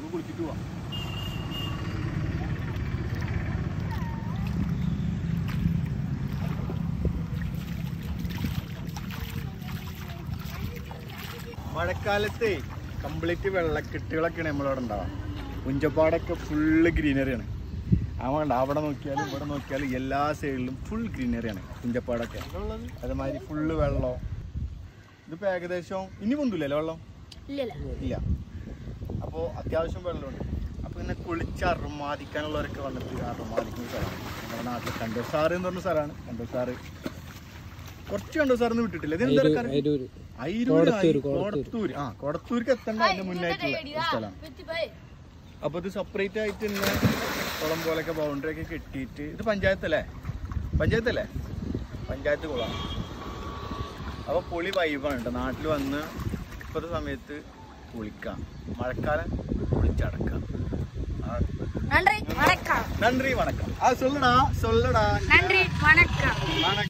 നമുക്ക് കുളിച്ചിട്ട് പോവാം മഴക്കാലത്തെ കംപ്ലീറ്റ് വെള്ളക്കെട്ടുകളൊക്കെയാണ് നമ്മളവിടെ ഉണ്ടാവുക പുഞ്ചപ്പാടൊക്കെ ഫുള്ള് ഗ്രീനറിയാണ് അതുകൊണ്ട് അവിടെ നോക്കിയാലും ഇവിടെ നോക്കിയാലും എല്ലാ സൈഡിലും ഫുൾ ഗ്രീനറിയാണ് പുഞ്ചപ്പാടൊക്കെ അതേമാതിരി ഫുള്ള് വെള്ളം ഇതിപ്പോൾ ഏകദേശം ഇനി പൊന്തില്ലല്ലോ വെള്ളം ഇല്ലല്ല ഇല്ല അപ്പോൾ അത്യാവശ്യം വെള്ളമുണ്ട് അപ്പോൾ ഇങ്ങനെ കുളിച്ച് അറുമാദിക്കാനുള്ളവരൊക്കെ വന്നിട്ട് അറുമാദിക്കുന്ന സ്ഥലമാണ് നമ്മുടെ നാട്ടിൽ കണ്ടോസാറ് എന്ന് പറഞ്ഞ സ്ഥലമാണ് കണ്ടോസാറ് കുറച്ച് കണ്ടോസാറിന്ന് വിട്ടിട്ടില്ല ഇത് എന്താ അരൂര് അയിരൂര് കോടത്തൂര്, കോടത്തൂർ ആ കോടത്തൂർക്ക് എത്തേണ്ട അതിന്റെ മുന്നായിട്ടുള്ള ഒരു സ്ഥലം അപ്പൊ ഇത് സെപ്പറേറ്റ് ആയിട്ട് തന്നെ കുളം പോലൊക്കെ ബൗണ്ടറി ഒക്കെ കെട്ടിയിട്ട് ഇത് പഞ്ചായത്തല്ലേ പഞ്ചായത്തല്ലേ പഞ്ചായത്ത് കുളമാണ് അപ്പൊ പൊളി വൈബാണ് കേട്ടോ നാട്ടിൽ വന്ന് ഇപ്പോഴത്തെ സമയത്ത് കുളിക്കാം മഴക്കാലം കുളിച്ചടക്കാം ആ, நன்றி வணக்கம் നന്ദി വണക്കം ആ സൊല്ലടാ സൊല്ലടാ நன்றி வணக்கம் വണക്കം